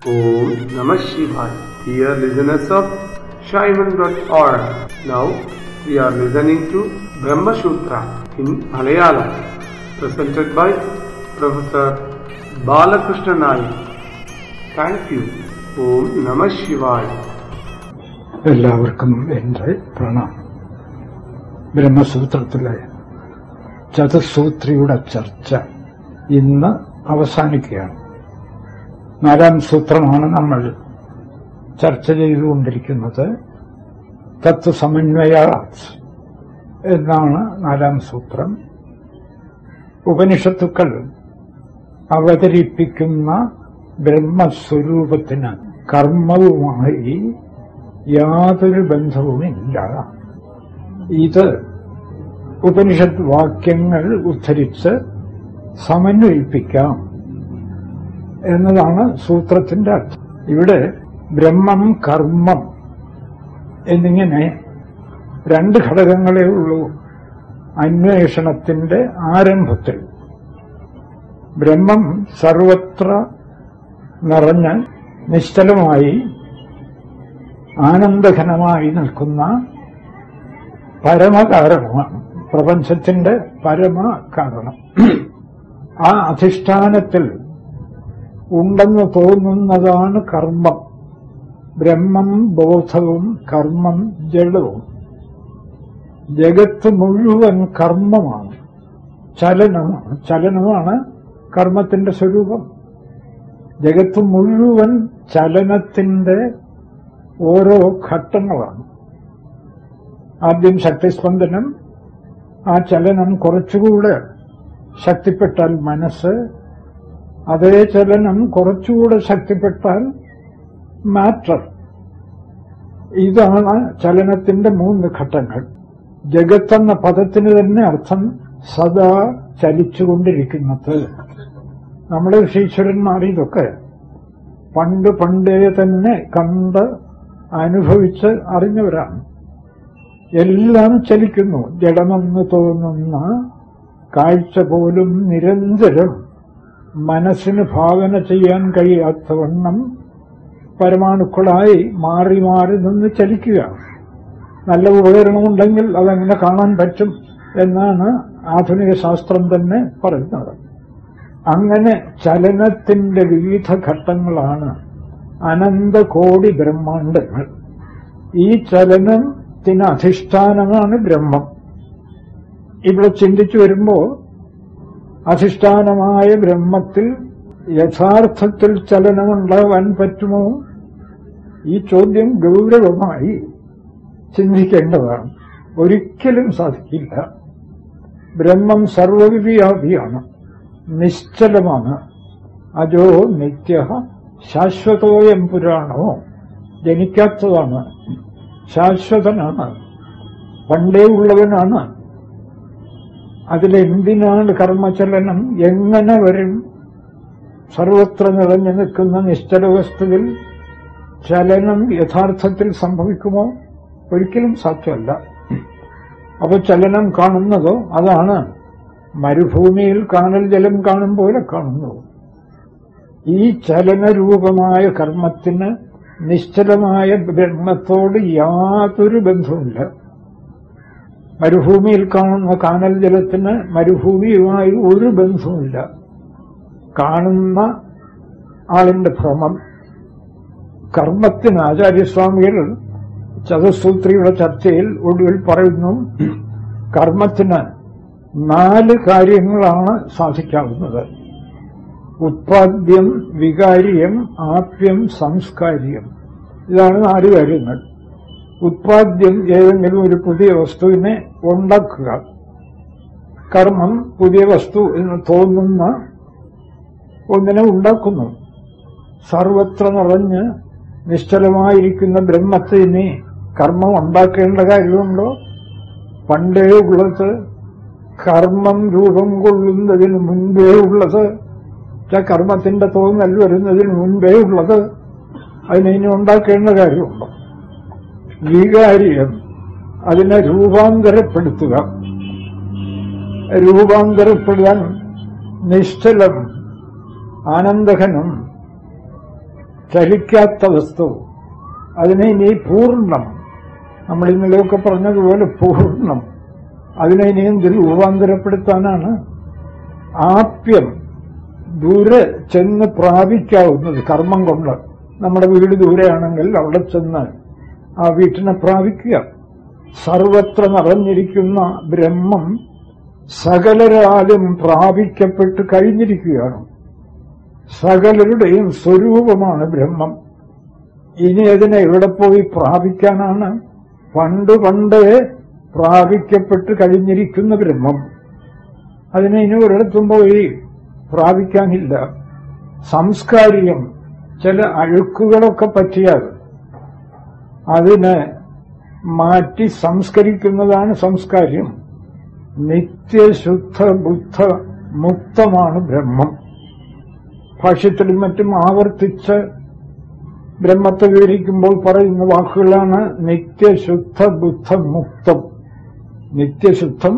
Om Namah Shivaya. Dear listeners of Shaivan.org, now we are listening to Brahma Sutra in Malayalam, presented by Professor Balakrishna Nayak. Thank you. Om Namah Shivaya. എല്ലാവർക്കും എൻ്റെ പ്രണാമം ബ്രഹ്മസൂത്രത്തിലെ ചതുസൂത്രിയുടെ ചർച്ച ഇന്ന് അവസാനിക്കുകയാണ് നാലാം സൂത്രമാണ് നമ്മൾ ചർച്ച ചെയ്തുകൊണ്ടിരിക്കുന്നത് തത്വസമന്വയ എന്നാണ് നാലാം സൂത്രം ഉപനിഷത്തുക്കൾ അവതരിപ്പിക്കുന്ന ബ്രഹ്മസ്വരൂപത്തിന് കർമ്മവുമായി യാതൊരു ബന്ധവുമില്ല ഇത് ഉപനിഷത്ത് വാക്യങ്ങൾ ഉദ്ധരിച്ച് സമന്വയിപ്പിക്കാം എന്നതാണ് സൂത്രത്തിന്റെ അർത്ഥം ഇവിടെ ബ്രഹ്മം കർമ്മം എന്നിങ്ങനെ രണ്ട് ഘടകങ്ങളേ ഉള്ളൂ അന്വേഷണത്തിന്റെ ആരംഭത്തിൽ ബ്രഹ്മം സർവത്ര നിറഞ്ഞ് നിശ്ചലമായി ആനന്ദഘനമായി നിൽക്കുന്ന പരമകാരണമാണ് പ്രപഞ്ചത്തിന്റെ പരമകാരണം ആ അധിഷ്ഠാനത്തിൽ ഉണ്ടെന്ന് തോന്നുന്നതാണ് കർമ്മം ബ്രഹ്മം ബോധവും കർമ്മം ജഡവും ജഗത്ത് മുഴുവൻ കർമ്മമാണ് ചലനമാണ് ചലനമാണ് കർമ്മത്തിന്റെ സ്വരൂപം ജഗത്ത് മുഴുവൻ ചലനത്തിന്റെ ഓരോ ഘട്ടങ്ങളാണ് ആദ്യം ശക്തിസ്പന്ദനം ആ ചലനം കുറച്ചുകൂടെ ശക്തിപ്പെട്ടാൽ മനസ്സ് അതേ ചലനം കുറച്ചുകൂടെ ശക്തിപ്പെട്ടാൽ മാറ്റർ ഇതാണ് ചലനത്തിന്റെ മൂന്ന് ഘട്ടങ്ങൾ ജഗത്തെന്ന പദത്തിന് തന്നെ അർത്ഥം സദാ ചലിച്ചുകൊണ്ടിരിക്കുന്നത് നമ്മുടെ ഋഷീശ്വരന്മാർ ഇതൊക്കെ പണ്ട് പണ്ടേ തന്നെ കണ്ട് അനുഭവിച്ച് അറിഞ്ഞവരാണ് എല്ലാം ചലിക്കുന്നു ജഡമെന്ന് തോന്നുന്ന കാഴ്ച പോലും നിരന്തരം മനസ്സിന് ഭാവന ചെയ്യാൻ കഴിയാത്തവണ്ണം പരമാണുക്കളായി മാറി മാറി നിന്ന് ചലിക്കുക നല്ല ഉപകരണമുണ്ടെങ്കിൽ അതെങ്ങനെ കാണാൻ പറ്റും എന്നാണ് ആധുനിക ശാസ്ത്രം തന്നെ പറയുന്നത് അങ്ങനെ ചലനത്തിന്റെ വിവിധ ഘട്ടങ്ങളാണ് അനന്തകോടി ബ്രഹ്മാണ്ടങ്ങൾ ഈ ചലനത്തിന് അധിഷ്ഠാനമാണ് ബ്രഹ്മം ഇവിടെ ചിന്തിച്ചു വരുമ്പോൾ അധിഷ്ഠാനമായ ബ്രഹ്മത്തിൽ യഥാർത്ഥത്തിൽ ചലനമുണ്ടാവാൻ പറ്റുമോ ഈ ചോദ്യം ഗൗരവമായി ചിന്തിക്കേണ്ടതാണ് ഒരിക്കലും സാധിക്കില്ല ബ്രഹ്മം സർവവ്യാപിയാണ് നിശ്ചലമാണ് അജോ നിത്യ ശാശ്വതോയം പുരാണോ ജനിക്കാത്തതാണ് ശാശ്വതനാണ് പണ്ടേ ഉള്ളവനാണ് അതിലെന്തിനാണ് കർമ്മചലനം എങ്ങനെ വരും സർവത്ര നിറഞ്ഞു നിൽക്കുന്ന നിശ്ചല വസ്തുവിൽ ചലനം യഥാർത്ഥത്തിൽ സംഭവിക്കുമോ ഒരിക്കലും സാധ്യമല്ല അപ്പൊ ചലനം കാണുന്നതോ അതാണ് മരുഭൂമിയിൽ കാനൽ ജലം കാണും പോലെ കാണുന്നു ഈ ചലനരൂപമായ കർമ്മത്തിന് നിശ്ചലമായ ബ്രഹ്മത്തോട് യാതൊരു ബന്ധവുമില്ല മരുഭൂമിയിൽ കാണുന്ന കാനൽ ജലത്തിന് മരുഭൂമിയുമായി ഒരു ബന്ധവുമില്ല കാണുന്ന ആളിന്റെ ഭ്രമം കർമ്മത്തിന് ആചാര്യസ്വാമികൾ ചതുസൂത്രിയുടെ ചർച്ചയിൽ ഒടുവിൽ പറയുന്നു കർമ്മത്തിന് നാല് കാര്യങ്ങളാണ് സാധിക്കാവുന്നത് ഉത്പാദ്യം വികാരിയം ആപ്യം സംസ്കാരിയം ഇതാണ് നാല് കാര്യങ്ങൾ ഉത്പാദ്യം ഏതെങ്കിലും ഒരു പുതിയ വസ്തുവിനെ ഉണ്ടാക്കുക കർമ്മം പുതിയ വസ്തു എന്ന് തോന്നുന്ന ഒന്നിനെ ഉണ്ടാക്കുന്നു സർവത്ര നിറഞ്ഞ് നിശ്ചലമായിരിക്കുന്ന ബ്രഹ്മത്തിനെ കർമ്മം ഉണ്ടാക്കേണ്ട കാര്യമുണ്ടോ പണ്ടേ ഉള്ളത് കർമ്മം രൂപം കൊള്ളുന്നതിന് മുൻപേ ഉള്ളത് കർമ്മത്തിന്റെ തോന്നൽ വരുന്നതിന് മുൻപേ ഉള്ളത് അതിനെ ഇനി ഉണ്ടാക്കേണ്ട കാര്യമുണ്ടോ വികാരിയം അതിനെ രൂപാന്തരപ്പെടുത്തുക രൂപാന്തരപ്പെടാൻ നിശ്ചലം ആനന്ദഘനം ചലിക്കാത്ത വസ്തു അതിനെ ഇനി പൂർണ്ണം നമ്മൾ ഇന്നലെയൊക്കെ പറഞ്ഞതുപോലെ പൂർണ്ണം അതിനെ ഇനി എന്തിൽ രൂപാന്തരപ്പെടുത്താനാണ് ആപ്യം ദൂരെ ചെന്ന് പ്രാപിക്കാവുന്നത് കർമ്മം കൊണ്ട് നമ്മുടെ വീട് ദൂരെയാണെങ്കിൽ അവിടെ ചെന്ന് ആ വീട്ടിനെ പ്രാപിക്കുക സർവത്ര നിറഞ്ഞിരിക്കുന്ന ബ്രഹ്മം സകലരാലും പ്രാപിക്കപ്പെട്ട് കഴിഞ്ഞിരിക്കുകയാണ് സകലരുടെയും സ്വരൂപമാണ് ബ്രഹ്മം ഇനി അതിനെ എവിടെ പോയി പ്രാപിക്കാനാണ് പണ്ട് പണ്ടേ പ്രാപിക്കപ്പെട്ട് കഴിഞ്ഞിരിക്കുന്ന ബ്രഹ്മം അതിനെ ഇനി ഒരിടത്തും പോയി പ്രാപിക്കാനില്ല സംസ്കാരികം ചില അഴുക്കുകളൊക്കെ പറ്റിയാൽ അതിനെ മാറ്റി സംസ്കരിക്കുന്നതാണ് സംസ്കാര്യം നിത്യശുദ്ധ ബുദ്ധ മുക്തമാണ് ബ്രഹ്മം ഭാഷ്യത്തിലും മറ്റും ആവർത്തിച്ച് ബ്രഹ്മത്തെ വിവരിക്കുമ്പോൾ പറയുന്ന വാക്കുകളാണ് നിത്യശുദ്ധ ബുദ്ധ മുക്തം നിത്യശുദ്ധം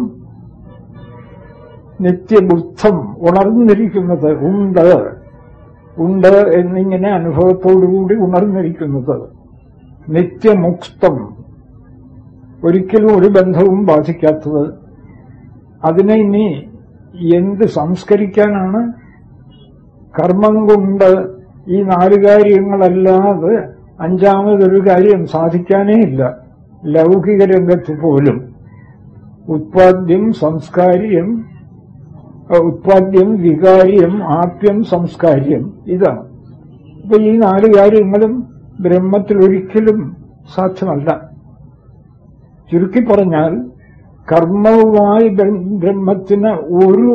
നിത്യബുദ്ധം ഉണർന്നിരിക്കുന്നത് ഉണ്ട് ഉണ്ട് എന്നിങ്ങനെ അനുഭവത്തോടുകൂടി ഉണർന്നിരിക്കുന്നത് നിത്യമുക്തം ഒരിക്കലും ഒരു ബന്ധവും ബാധിക്കാത്തത് അതിനെ ഇനി എന്ത് സംസ്കരിക്കാനാണ് കർമ്മം കൊണ്ട് ഈ നാല് കാര്യങ്ങളല്ലാതെ അഞ്ചാമതൊരു കാര്യം സാധിക്കാനേ ഇല്ല ലൗകിക രംഗത്ത് പോലും ഉത്പാദ്യം സംസ്കാര്യം ഉത്പാദ്യം വികാര്യം ആപ്യം സംസ്കാര്യം ഇതാണ് അപ്പൊ ഈ നാല് കാര്യങ്ങളും ബ്രഹ്മത്തിൽ ഒരിക്കലും സാധ്യമല്ല ചുരുക്കി പറഞ്ഞാൽ കർമ്മവുമായി ബ്രഹ്മത്തിന് ഒരു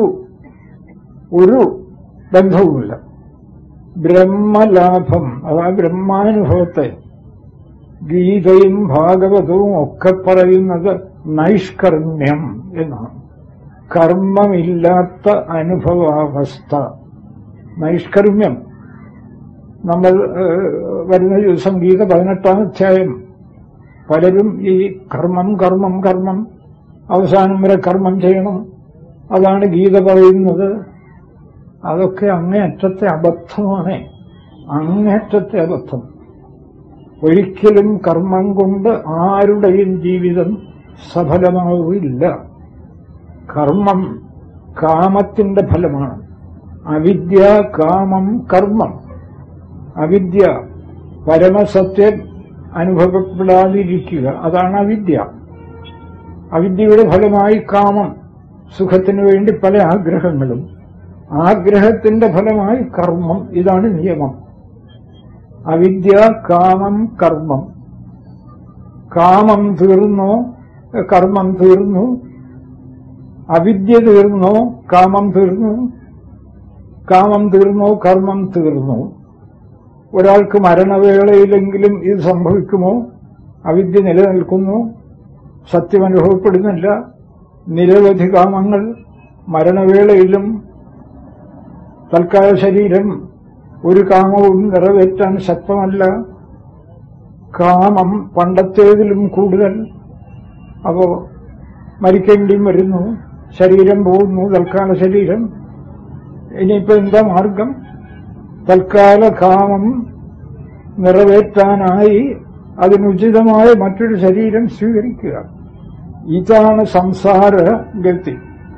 ഒരു ബന്ധവുമില്ല ബ്രഹ്മലാഭം അതായത് ബ്രഹ്മാനുഭവത്തെ ഗീതയും ഭാഗവതവും ഒക്കെ പറയുന്നത് നൈഷ്കർമ്മ്യം എന്നാണ് കർമ്മമില്ലാത്ത അനുഭവാവസ്ഥ നൈഷ്കർമ്മ്യം നമ്മൾ വരുന്ന ദിവസം ഗീത പതിനെട്ടാം അധ്യായം പലരും ഈ കർമ്മം കർമ്മം കർമ്മം അവസാനം വരെ കർമ്മം ചെയ്യണം അതാണ് ഗീത പറയുന്നത് അതൊക്കെ അങ്ങേയറ്റത്തെ അബദ്ധമാണ് അങ്ങേയറ്റത്തെ അബദ്ധം ഒരിക്കലും കർമ്മം കൊണ്ട് ആരുടെയും ജീവിതം സഫലമാവില്ല കർമ്മം കാമത്തിന്റെ ഫലമാണ് അവിദ്യ കാമം കർമ്മം അവിദ്യ പരമസത്യം അനുഭവപ്പെടാതിരിക്കുക അതാണ് അവിദ്യ അവിദ്യയുടെ ഫലമായി കാമം സുഖത്തിനു വേണ്ടി പല ആഗ്രഹങ്ങളും ആഗ്രഹത്തിന്റെ ഫലമായി കർമ്മം ഇതാണ് നിയമം അവിദ്യ കാമം കർമ്മം കാമം തീർന്നോ കർമ്മം തീർന്നു അവിദ്യ തീർന്നോ കാമം തീർന്നു കാമം തീർന്നോ കർമ്മം തീർന്നു ഒരാൾക്ക് മരണവേളയിലെങ്കിലും ഇത് സംഭവിക്കുമോ അവിദ്യ നിലനിൽക്കുന്നു സത്യം അനുഭവപ്പെടുന്നില്ല നിരവധി കാമങ്ങൾ മരണവേളയിലും തൽക്കാല ശരീരം ഒരു കാമവും നിറവേറ്റാൻ ശക്തമല്ല കാമം പണ്ടത്തേതിലും കൂടുതൽ അപ്പോ മരിക്കേണ്ടിയും വരുന്നു ശരീരം പോകുന്നു തൽക്കാല ശരീരം ഇനിയിപ്പോ എന്താ മാർഗം തൽക്കാല കാമം നിറവേറ്റാനായി അതിനുചിതമായ മറ്റൊരു ശരീരം സ്വീകരിക്കുക ഇതാണ് സംസാര ഗതി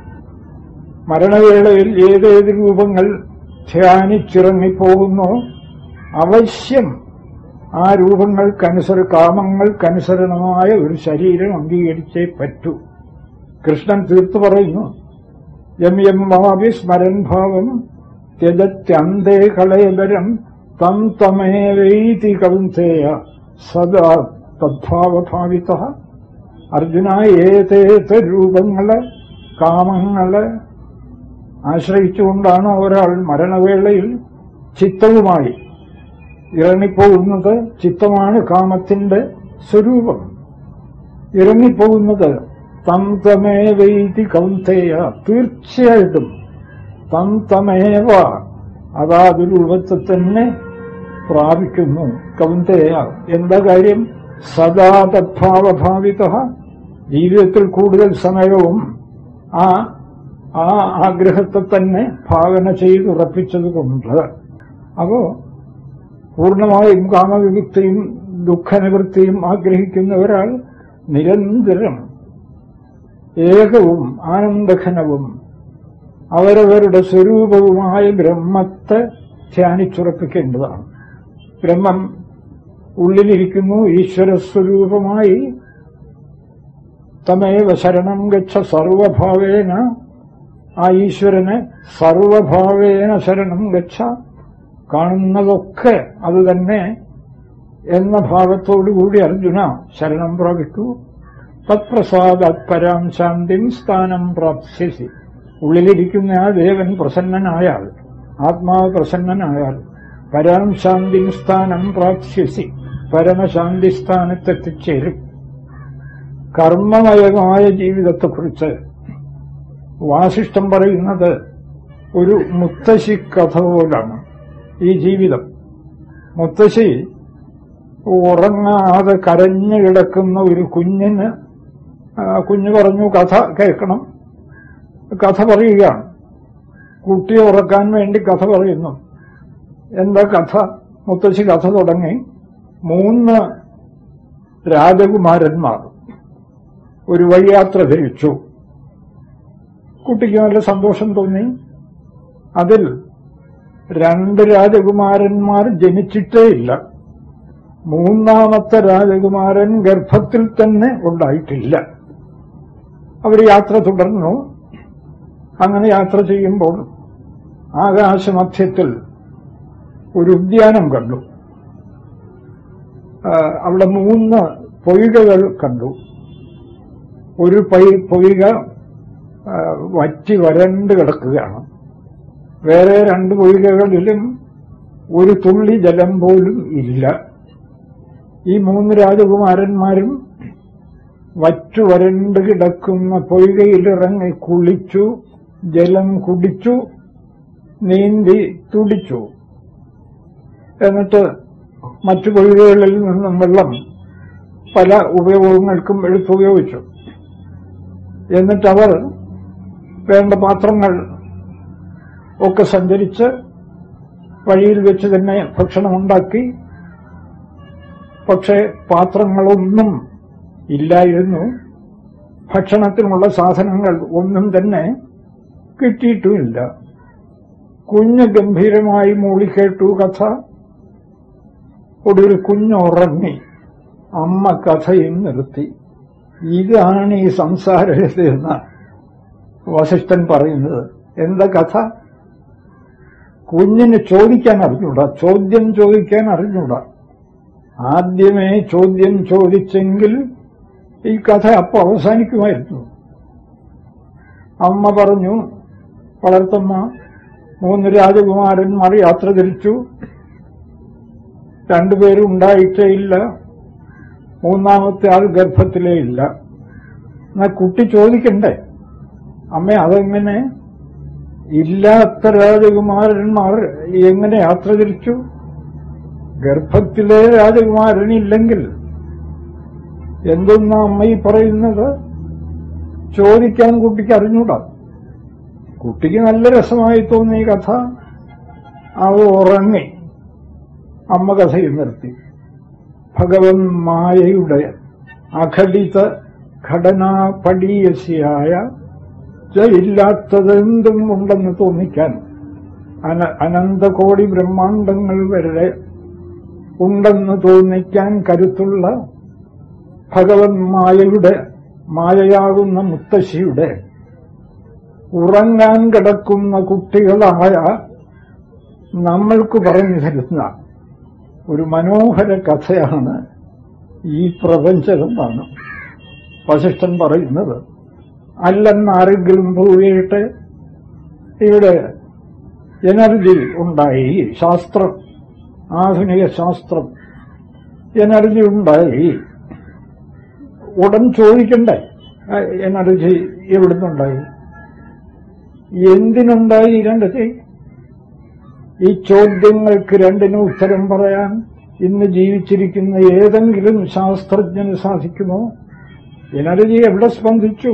മരണവേളയിൽ ഏതേത് രൂപങ്ങൾ ധ്യാനിച്ചിറങ്ങിപ്പോകുന്നോ അവശ്യം ആ രൂപങ്ങൾക്കനുസര കാമങ്ങൾക്കനുസരണമായ ഒരു ശരീരം അംഗീകരിച്ചേ പറ്റൂ കൃഷ്ണൻ തീർത്തു പറയുന്നു യം യം മാവി സ്മരൻ ഭാവം ത്യജത്യന്തേ കളയബരം തം തമേവൈതി കൗന്ദേയ സദാ തദ്ഭാവഭാവിത അർജുന ഏതേത് രൂപങ്ങള് കാമങ്ങള് ആശ്രയിച്ചുകൊണ്ടാണ് ഒരാൾ മരണവേളയിൽ ചിത്തവുമായി ഇറങ്ങിപ്പോകുന്നത് ചിത്തമാണ് കാമത്തിന്റെ സ്വരൂപം ഇറങ്ങിപ്പോകുന്നത് തം തമേവൈതി കൗന്തേയ തീർച്ചയായിട്ടും തം തമേവ അതാത് രൂപത്തെ തന്നെ പ്രാപിക്കുന്നു കൗന്തേയ എന്താ കാര്യം സദാ തദ്ഭാവഭാവിത ജീവിതത്തിൽ കൂടുതൽ സമയവും ആ ആ ആഗ്രഹത്തെ തന്നെ ഭാവന ചെയ്തുറപ്പിച്ചതുകൊണ്ട് അപ്പോ പൂർണ്ണമായും കാമവിമുക്തിയും ദുഃഖനിവൃത്തിയും ആഗ്രഹിക്കുന്ന ഒരാൾ നിരന്തരം ഏകവും ആനന്ദഘനവും അവരവരുടെ സ്വരൂപവുമായ ബ്രഹ്മത്തെ ധ്യാനിച്ചുറപ്പിക്കേണ്ടതാണ് ബ്രഹ്മം ഉള്ളിലിരിക്കുന്നു ഈശ്വരസ്വരൂപമായി തമേവ ശരണം ഗച്ഛ സർവഭാവേന ആ ഈശ്വരനെ സർവഭാവേന ശരണം ഗച്ഛ കാണുന്നതൊക്കെ അത് തന്നെ എന്ന ഭാവത്തോടുകൂടി അർജുന ശരണം പ്രാപിക്കൂ തത്പ്രസാദാത് പരാം ശാന്തിം സ്ഥാനം പ്രാപ്സ്യസി ഉള്ളിലിരിക്കുന്ന ആ ദേവൻ പ്രസന്നനായാൽ ആത്മാവ് പ്രസന്നനായാൽ പരാം ശാന്തിം സ്ഥാനം പ്രാപ്സ്യസി പരമശാന്തി സ്ഥാനത്തെത്തിച്ചേരും കർമ്മമയമായ ജീവിതത്തെക്കുറിച്ച് വാസിഷ്ടം പറയുന്നത് ഒരു മുത്തശ്ശി കഥ പോലാണ് ഈ ജീവിതം മുത്തശ്ശി ഉറങ്ങാതെ കരഞ്ഞു കിടക്കുന്ന ഒരു കുഞ്ഞിന് ആ, കുഞ്ഞ് പറഞ്ഞു കഥ കേൾക്കണം കഥ പറയുകയാണ് കുട്ടിയെ ഉറക്കാൻ വേണ്ടി കഥ പറയുന്നു എന്താ കഥ മുത്തശ്ശി കഥ തുടങ്ങി മൂന്ന് രാജകുമാരന്മാർ ഒരു വഴിയാത്ര ധരിച്ചു കുട്ടിക്ക് നല്ല സന്തോഷം തോന്നി അതിൽ രണ്ട് രാജകുമാരന്മാർ ജനിച്ചിട്ടേ ഇല്ല മൂന്നാമത്തെ രാജകുമാരൻ ഗർഭത്തിൽ തന്നെ ഉണ്ടായിട്ടില്ല അവർ യാത്ര തുടർന്നു അങ്ങനെ യാത്ര ചെയ്യുമ്പോൾ ആകാശമധ്യത്തിൽ ഒരു ഉദ്യാനം കണ്ടു ആ, അവിടെ മൂന്ന് പൊയ്കകൾ കണ്ടു ഒരു പൈ പൊയ്ക ആ, വറ്റി വരണ്ട് കിടക്കുകയാണ് വേറെ രണ്ട് പൊയ്കകളിലും ഒരു തുള്ളി ജലം പോലും ഇല്ല ഈ മൂന്ന് രാജകുമാരന്മാരും വറ്റു വരണ്ട് കിടക്കുന്ന പൊയ്കയിലിറങ്ങി കുളിച്ചു ജലം കുടിച്ചു നീന്തി തുടിച്ചു എന്നിട്ട് മറ്റു പൊയ്കകളിൽ നിന്നും വെള്ളം പല ഉപയോഗങ്ങൾക്കും എടുത്തുപയോഗിച്ചു എന്നിട്ട് അവർ വേണ്ട പാത്രങ്ങൾ ഒക്കെ സഞ്ചരിച്ച് വഴിയിൽ വെച്ച് തന്നെ ഭക്ഷണമുണ്ടാക്കി പക്ഷേ പാത്രങ്ങളൊന്നും ഇല്ലായിരുന്നു ഭക്ഷണത്തിനുള്ള സാധനങ്ങൾ ഒന്നും തന്നെ കിട്ടിയിട്ടുമില്ല കുഞ്ഞ് ഗംഭീരമായി മൂളിക്കേട്ടു കഥ ഒടുവിൽ കുഞ്ഞുറങ്ങി അമ്മ കഥയും നിർത്തി ഇതാണ് ഈ സംസാരത എന്ന് വസിഷ്ഠൻ പറയുന്നത് എന്താ കഥ കുഞ്ഞിന് ചോദിക്കാൻ അറിഞ്ഞൂടാ ചോദ്യം ചോദിക്കാൻ അറിഞ്ഞൂടാ ആദ്യമേ ചോദ്യം ചോദിച്ചെങ്കിൽ ഈ കഥ അപ്പൊ അവസാനിക്കുമായിരുന്നു അമ്മ പറഞ്ഞു വളർത്തമ്മ മൂന്ന് രാജകുമാരന്മാർ യാത്ര തിരിച്ചു രണ്ടുപേരും ഉണ്ടായിട്ടേ ഇല്ല മൂന്നാമത്തെ ആൾ ഗർഭത്തിലേ ഇല്ല എന്നാ കുട്ടി ചോദിക്കണ്ടേ അമ്മ അതെങ്ങനെ ഇല്ലാത്ത രാജകുമാരന്മാർ എങ്ങനെ യാത്ര തിരിച്ചു ഗർഭത്തിലെ രാജകുമാരനില്ലെങ്കിൽ എന്തെന്നാ അമ്മ ഈ പറയുന്നത് ചോദിക്കാൻ കുട്ടിക്ക് അറിഞ്ഞൂടാ കുട്ടിക്ക് നല്ല രസമായി തോന്നി ഈ കഥ അവ ഉറങ്ങി അമ്മ കഥയിൽ നിർത്തി ഭഗവൻ മായയുടെ അഘടിത ഘടനാപടീയസിയായ ഇല്ലാത്തതെന്തും ഉണ്ടെന്ന് തോന്നിക്കാൻ അന അനന്തകോടി ബ്രഹ്മാണ്ടങ്ങൾ വരെ ഉണ്ടെന്ന് തോന്നിക്കാൻ കരുത്തുള്ള ഭഗവൻ മായയുടെ മായയാകുന്ന മുത്തശ്ശിയുടെ ഉറങ്ങാൻ കിടക്കുന്ന കുട്ടികളായ നമ്മൾക്ക് പറഞ്ഞു തരുന്ന ഒരു മനോഹര കഥയാണ് ഈ പ്രപഞ്ചമെന്നാണ് വസിഷ്ഠൻ പറയുന്നത് അല്ലെന്ന് ആരെങ്കിലും പോയിട്ട് ഇവിടെ എനർജി ഉണ്ടായി ശാസ്ത്രം ആധുനിക ശാസ്ത്രം എനർജി ഉണ്ടായി ഉടൻ ചോദിക്കണ്ടേ ആ എനർജി എവിടുന്നുണ്ടായി എന്തിനുണ്ടായി ഈ എനർജി ഈ ചോദ്യങ്ങൾക്ക് രണ്ടിനും ഉത്തരം പറയാൻ ഇന്ന് ജീവിച്ചിരിക്കുന്ന ഏതെങ്കിലും ശാസ്ത്രജ്ഞന് സാധിക്കുമോ എനർജി എവിടെ സ്പന്ദിച്ചു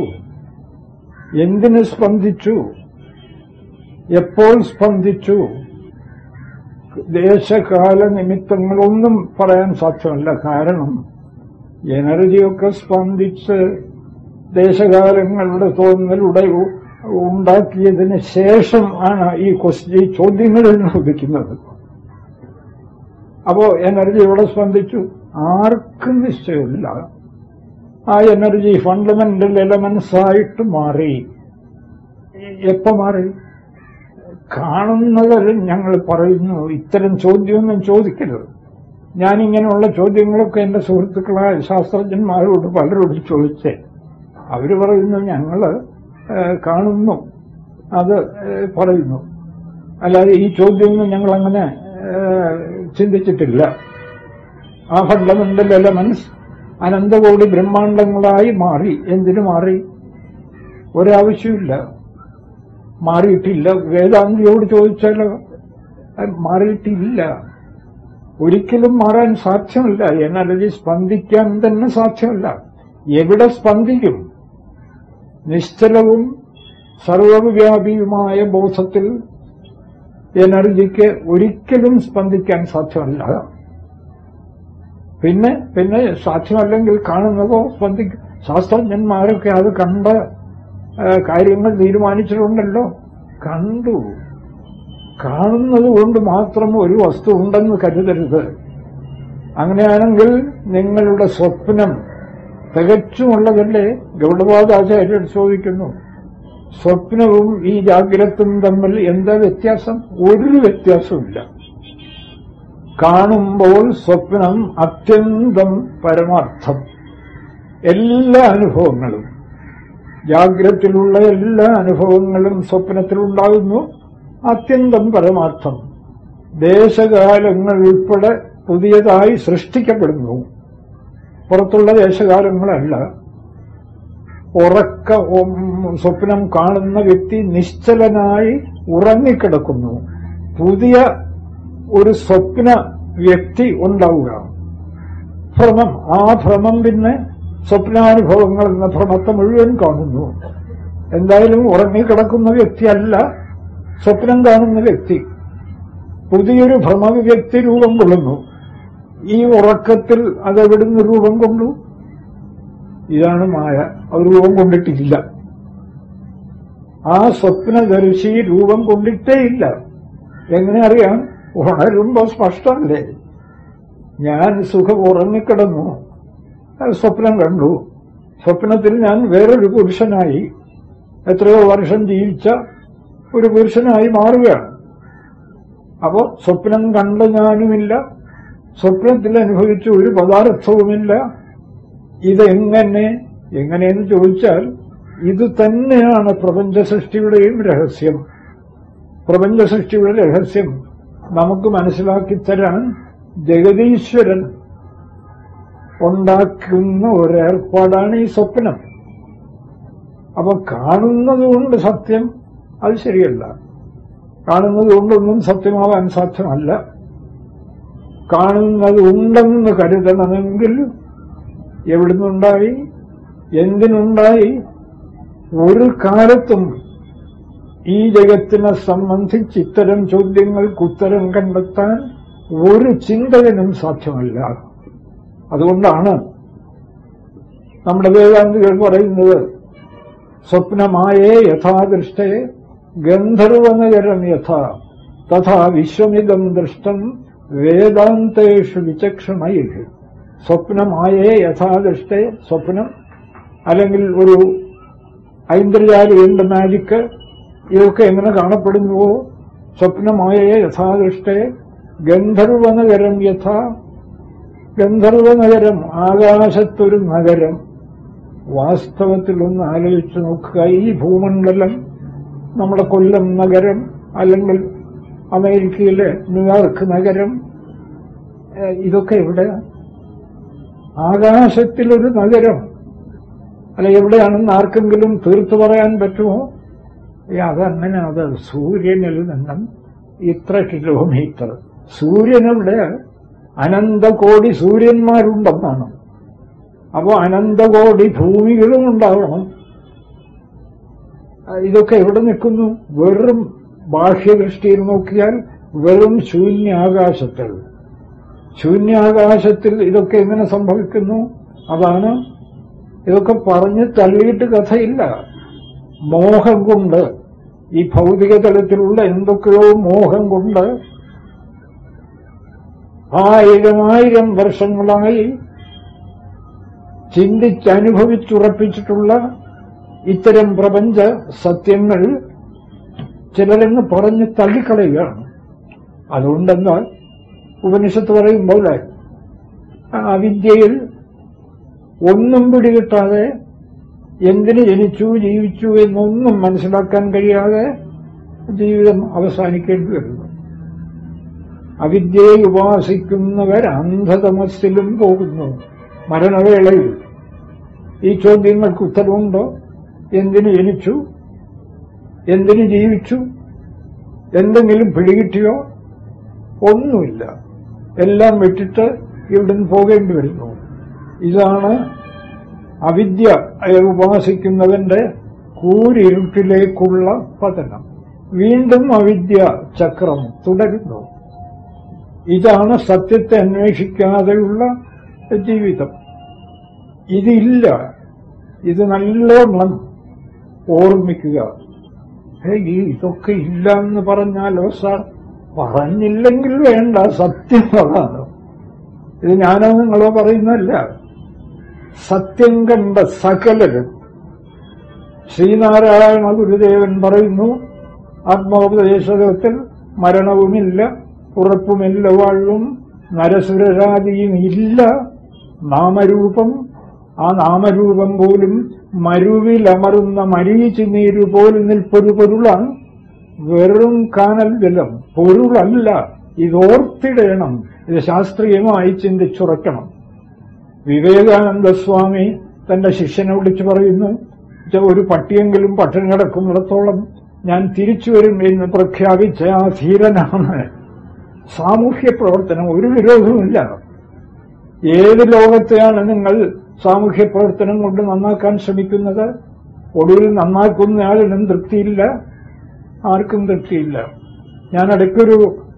എന്തിന് സ്പന്ദിച്ചു എപ്പോൾ സ്പന്ദിച്ചു ദേശകാല നിമിത്തങ്ങളൊന്നും പറയാൻ സാധ്യമല്ല കാരണം എനർജിയൊക്കെ സ്പന്ദിച്ച് ദേശകാലങ്ങളുടെ തോന്നലുടെ ഉ- ഉണ്ടാക്കിയതിന് ശേഷം ആണ് ഈ ക്വസ്റ്റ്യൻ ഈ ചോദ്യങ്ങളിൽ ഉദിക്കുന്നത് അപ്പോ എനർജി എവിടെ സ്പന്ദിച്ചു ആർക്കും നിശ്ചയമില്ല ആ എനർജി ഫണ്ടമെന്റൽ എലമെന്റ്സ് ആയിട്ട് മാറി എപ്പോ മാറി കാണുന്നവരും ഞങ്ങൾ പറയുന്നു ഇത്തരം ചോദ്യമൊന്നും ചോദിക്കരുത് ഞാനിങ്ങനെയുള്ള ചോദ്യങ്ങളൊക്കെ എന്റെ സുഹൃത്തുക്കളായ ശാസ്ത്രജ്ഞന്മാരോട് പലരോട് ചോദിച്ചേ അവര് പറയുന്നു ഞങ്ങള് ഏഹ്, കാണുന്നു അത് ഏഹ്, പറയുന്നു അല്ലാതെ ഈ ചോദ്യമൊന്നും ഞങ്ങൾ അങ്ങനെ ഏഹ്, ചിന്തിച്ചിട്ടില്ല ആ ഫണ്ടമെന്റൽ എലമെന്റ്സ് അനന്തകോടി ബ്രഹ്മാണ്ടങ്ങളായി മാറി എന്തിനു മാറി ഒരാവശ്യമില്ല മാറിയിട്ടില്ല വേദാന്തിയോട് ചോദിച്ചാലോ അത് മാറിയിട്ടില്ല ഒരിക്കലും മാറാൻ സാധ്യമല്ല എനർജി സ്പന്ദിക്കാൻ തന്നെ സാധ്യമല്ല എവിടെ സ്പന്ദിക്കും നിശ്ചലവും സർവവ്യാപിയുമായ ബോധത്തിൽ എനർജിക്ക് ഒരിക്കലും സ്പന്ദിക്കാൻ സാധ്യമല്ല പിന്നെ പിന്നെ സാധ്യമല്ലെങ്കിൽ കാണുന്നതോ സ്പന്ദിക്കും ശാസ്ത്രജ്ഞന്മാരൊക്കെ അത് കണ്ട ആ, കാര്യങ്ങൾ തീരുമാനിച്ചിട്ടുണ്ടല്ലോ കണ്ടു കാണുന്നത് കൊണ്ട് മാത്രം ഒരു വസ്തു ഉണ്ടെന്ന് കരുതരുത് അങ്ങനെയാണെങ്കിൽ നിങ്ങളുടെ സ്വപ്നം തികച്ചുമുള്ളതല്ലേ ഗൗഡപാദാചാര്യർ ചോദിക്കുന്നു സ്വപ്നവും ഈ ജാഗ്രതും തമ്മിൽ എന്താ വ്യത്യാസം ഒരു വ്യത്യാസമില്ല കാണുമ്പോൾ സ്വപ്നം അത്യന്തം പരമാർത്ഥം എല്ലാ അനുഭവങ്ങളും ജാഗ്രത്തിലുള്ള എല്ലാ അനുഭവങ്ങളും സ്വപ്നത്തിലുണ്ടാകുന്നു അത്യന്തം പരമാർത്ഥം ദേശകാലങ്ങൾ ഉൾപ്പെടെ പുതിയതായി സൃഷ്ടിക്കപ്പെടുന്നു പുറത്തുള്ള ദേശകാലങ്ങളല്ല ഉറക്ക ഉം, സ്വപ്നം കാണുന്ന വ്യക്തി നിശ്ചലനായി ഉറങ്ങിക്കിടക്കുന്നു പുതിയ ഒരു സ്വപ്ന വ്യക്തി ഉണ്ടാവുക ഭ്രമം ആ ഭ്രമം പിന്നെ സ്വപ്നാനുഭവങ്ങൾ എന്ന ഭ്രമത്തെ മുഴുവൻ കാണുന്നു എന്തായാലും ഉറങ്ങിക്കിടക്കുന്ന വ്യക്തിയല്ല സ്വപ്നം കാണുന്ന വ്യക്തി പുതിയൊരു ഭ്രമ വ്യക്തി രൂപം കൊള്ളുന്നു ഈ ഉറക്കത്തിൽ അതെവിടുന്ന് രൂപം കൊണ്ടു ഇതാണ് മായ അത് രൂപം കൊണ്ടിട്ടില്ല ആ സ്വപ്നദർശി രൂപം കൊണ്ടിട്ടേയില്ല എങ്ങനെ അറിയാം ഉണരുമ്പോ സ്പഷ്ടമല്ലേ ഞാൻ സുഖം ഉറങ്ങിക്കിടന്നു അത് സ്വപ്നം കണ്ടു സ്വപ്നത്തിൽ ഞാൻ വേറൊരു പുരുഷനായി എത്രയോ വർഷം ജീവിച്ച ഒരു പുരുഷനായി മാറുകയാണ് അപ്പോ സ്വപ്നം കണ്ട ഞാനുമില്ല സ്വപ്നത്തിൽ അനുഭവിച്ച ഒരു പദാർത്ഥവുമില്ല ഇതെങ്ങനെ എങ്ങനെയെന്ന് ചോദിച്ചാൽ ഇത് തന്നെയാണ് പ്രപഞ്ച സൃഷ്ടിയുടെയും രഹസ്യം പ്രപഞ്ച സൃഷ്ടിയുടെ രഹസ്യം നമുക്ക് മനസ്സിലാക്കി തരാൻ ജഗതീശ്വരൻ ഉണ്ടാക്കുന്ന ഒരേർപ്പാടാണ് ഈ സ്വപ്നം അപ്പൊ കാണുന്നത് കൊണ്ട് സത്യം അത് ശരിയല്ല കാണുന്നത് കൊണ്ടൊന്നും സത്യമാവാൻ സാധ്യമല്ല കാണുന്നത് ഉണ്ടെന്ന് കരുതണമെങ്കിൽ എവിടുന്നുണ്ടായി എന്തിനുണ്ടായി ഒരു കാലത്തും ഈ ജഗത്തിനെ സംബന്ധിച്ച് ഇത്തരം ചോദ്യങ്ങൾക്ക് ഉത്തരം കണ്ടെത്താൻ ഒരു ചിന്തകനും സാധ്യമല്ല അതുകൊണ്ടാണ് നമ്മുടെ വേദാന്തികൾ പറയുന്നത് സ്വപ്നമായേ യഥാദൃഷ്ടയെ ഗന്ധർവനഗരം യഥാ തഥാ വിശ്വമിതം ദൃഷ്ടം വേദാന്തേഷു വിചക്ഷണയിൽ സ്വപ്നമായേ യഥാദൃഷ്ടയെ സ്വപ്നം അല്ലെങ്കിൽ ഒരു ഐന്ദ്രജാലികളുടെ മാജിക്ക് ഇതൊക്കെ എങ്ങനെ കാണപ്പെടുന്നുവോ സ്വപ്നമായേ യഥാദൃഷ്ടയെ ഗന്ധർവനഗരം യഥാ ഗന്ധർവനഗരം ആകാശത്തൊരു നഗരം വാസ്തവത്തിൽ ഒന്ന് ആലോചിച്ച് നോക്കുക ഈ ഭൂമണ്ഡലം നമ്മുടെ കൊല്ലം നഗരം അല്ലെങ്കിൽ അമേരിക്കയിലെ ന്യൂയോർക്ക് നഗരം ഏഹ് ഇതൊക്കെ എവിടെ ആകാശത്തിലൊരു നഗരം അല്ല എവിടെയാണെന്ന് ആർക്കെങ്കിലും തീർത്തു പറയാൻ പറ്റുമോ ഏ, അതങ്ങനെ അത് സൂര്യനിൽ നിന്നും ഇത്ര കിലോമീറ്റർ സൂര്യനെവിടെ അനന്തകോടി സൂര്യന്മാരുണ്ടെന്നാണ് അപ്പോ അനന്തകോടി ഭൂമികളും ഉണ്ടാവണം ആ, ഇതൊക്കെ എവിടെ നിൽക്കുന്നു വെറും ബാഹ്യദൃഷ്ടിയിൽ നോക്കിയാൽ വെറും ശൂന്യാകാശത്തിൽ ശൂന്യാകാശത്തിൽ ഇതൊക്കെ എങ്ങനെ സംഭവിക്കുന്നു അതാണ് ഇതൊക്കെ പറഞ്ഞ് തള്ളിയിട്ട് കഥയില്ല മോഹം കൊണ്ട് ഈ ഭൗതിക തലത്തിലുള്ള എന്തൊക്കെയോ മോഹം കൊണ്ട് ആയിരമായിരം വർഷങ്ങളായി ചിന്തിച്ചനുഭവിച്ചുറപ്പിച്ചിട്ടുള്ള ഇത്തരം പ്രപഞ്ച സത്യങ്ങൾ ചിലരങ്ങ് പറഞ്ഞ് തള്ളിക്കളയുകയാണ് അതുകൊണ്ടെന്നാൽ ഉപനിഷത്ത് പറയും പോലെ അവിദ്യയിൽ ഒന്നും പിടികിട്ടാതെ എന്തിന് ജനിച്ചു ജീവിച്ചു എന്നൊന്നും മനസ്സിലാക്കാൻ കഴിയാതെ ജീവിതം അവസാനിക്കേണ്ടി വരുന്നു അവിദ്യയെ ഉപാസിക്കുന്നവർ അന്ധതമസ്സിലും പോകുന്നു മരണവേളയിൽ ഈ ചോദ്യങ്ങൾക്ക് ഉത്തരവുണ്ടോ എന്തിന് ജനിച്ചു എന്തിന് ജീവിച്ചു എന്തെങ്കിലും പിടികിട്ടിയോ ഒന്നുമില്ല എല്ലാം വിട്ടിട്ട് ഇവിടുന്ന് പോകേണ്ടി വരുന്നു ഇതാണ് അവിദ്യ ഉപാസിക്കുന്നവന്റെ കൂരിരുട്ടിലേക്കുള്ള പതനം വീണ്ടും അവിദ്യ ചക്രം തുടരുന്നു ഇതാണ് സത്യത്തെ അന്വേഷിക്കാതെയുള്ള ജീവിതം ഇതില്ല ഇത് നല്ലോണം ഓർമ്മിക്കുക ഈ ഇതൊക്കെ ഇല്ല എന്ന് പറഞ്ഞാലോ സാർ പറഞ്ഞില്ലെങ്കിൽ വേണ്ട സത്യം അതാണ് ഇത് ഞാനോ നിങ്ങളോ പറയുന്നതല്ല സത്യം കണ്ട സകലരും ശ്രീനാരായണ ഗുരുദേവൻ പറയുന്നു ആത്മോപദേശത്തിൽ മരണവുമില്ല ഉറപ്പുമില്ല വാഴും നരസുരരാതിയും ഇല്ല നാമരൂപം ആ നാമരൂപം പോലും മരുവിലമറുന്ന മരീചി നീരു പോലും നിൽപ്പൊരു പൊരുളാണ് വെറും കാനൽ ജലം പൊരുളല്ല ഇതോർത്തിടണം ഇത് ശാസ്ത്രീയമായി ചിന്തിച്ചുറക്കണം വിവേകാനന്ദ സ്വാമി തന്റെ ശിഷ്യനെ വിളിച്ചു പറയുന്നു ഒരു പട്ടിയെങ്കിലും പട്ടിണി കിടക്കുന്നിടത്തോളം ഞാൻ തിരിച്ചു വരും എന്ന് പ്രഖ്യാപിച്ച ആ ധീരനാണ് സാമൂഹ്യ പ്രവർത്തനം ഒരു വിരോധവുമില്ല ഏത് ലോകത്തെയാണ് നിങ്ങൾ സാമൂഹ്യ പ്രവർത്തനം കൊണ്ട് നന്നാക്കാൻ ശ്രമിക്കുന്നത് ഒടുവിൽ നന്നാക്കുന്നയാളിനും തൃപ്തിയില്ല ആർക്കും തൃപ്തിയില്ല ഞാൻ ഇടയ്ക്കൊരു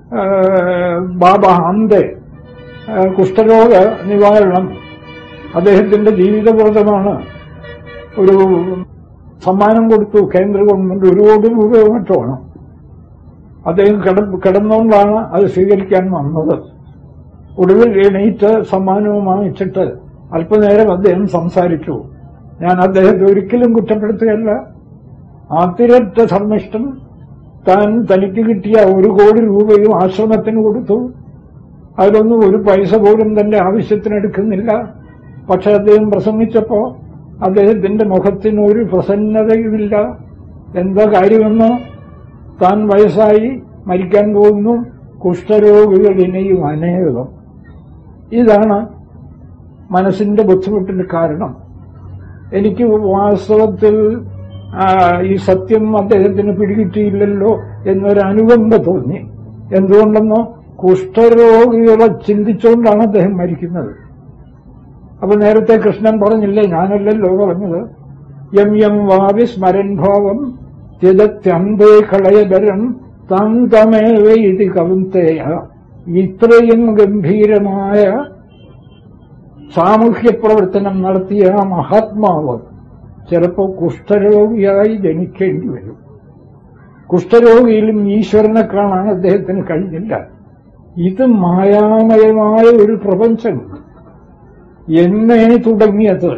ബാബ അന്തെ കുഷ്ഠരോഗ നിവാരണം അദ്ദേഹത്തിന്റെ ജീവിതബോധമാണ് ഒരു സമ്മാനം കൊടുത്തു കേന്ദ്ര ഗവൺമെന്റ് ഒരു കോടി രൂപ മറ്റാണ് അദ്ദേഹം കിടന്നുകൊണ്ടാണ് അത് സ്വീകരിക്കാൻ വന്നത് ഒടുവിൽ എണീറ്റ് സമ്മാനവും വാങ്ങിച്ചിട്ട് അല്പനേരം അദ്ദേഹം സംസാരിച്ചു ഞാൻ അദ്ദേഹത്തെ ഒരിക്കലും കുറ്റപ്പെടുത്തുകയല്ല ആത്തിരറ്റ ധർമ്മിഷ്ഠൻ താൻ തനിക്ക് കിട്ടിയ ഒരു കോടി രൂപയും ആശ്രമത്തിന് കൊടുത്തു അതിലൊന്നും ഒരു പൈസ പോലും തന്റെ ആവശ്യത്തിനെടുക്കുന്നില്ല പക്ഷെ അദ്ദേഹം പ്രസംഗിച്ചപ്പോ അദ്ദേഹത്തിന്റെ മുഖത്തിന് ഒരു പ്രസന്നതയുമില്ല എന്താ കാര്യമെന്ന് താൻ വയസ്സായി മരിക്കാൻ പോകുന്നു കുഷ്ഠരോഗികൾ ഇനിയും അനേകം ഇതാണ് മനസ്സിന്റെ ബുദ്ധിമുട്ടിന് കാരണം എനിക്ക് വാസ്തവത്തിൽ ഈ സത്യം അദ്ദേഹത്തിന് പിടികിട്ടിയില്ലല്ലോ എന്നൊരു അനുകമ്പ തോന്നി എന്തുകൊണ്ടെന്നോ കുഷ്ഠരോഗികളെ ചിന്തിച്ചുകൊണ്ടാണ് അദ്ദേഹം മരിക്കുന്നത് അപ്പൊ നേരത്തെ കൃഷ്ണൻ പറഞ്ഞില്ലേ ഞാനല്ലല്ലോ പറഞ്ഞത് യം യം വാവി സ്മരൻ ഭാവം ത്യജത്യന്തേ കളയബരം തം തമേവ ഇത് കവിന്തേയ ഇത്രയും ഗംഭീരമായ സാമൂഹ്യ പ്രവർത്തനം നടത്തിയ ആ മഹാത്മാവ് ചിലപ്പോൾ കുഷ്ഠരോഗിയായി ജനിക്കേണ്ടി വരും കുഷ്ഠരോഗിയിലും ഈശ്വരനെ കാണാൻ അദ്ദേഹത്തിന് കഴിഞ്ഞില്ല ഇത് മായാമയമായ ഒരു പ്രപഞ്ചം എന്നേ തുടങ്ങിയത്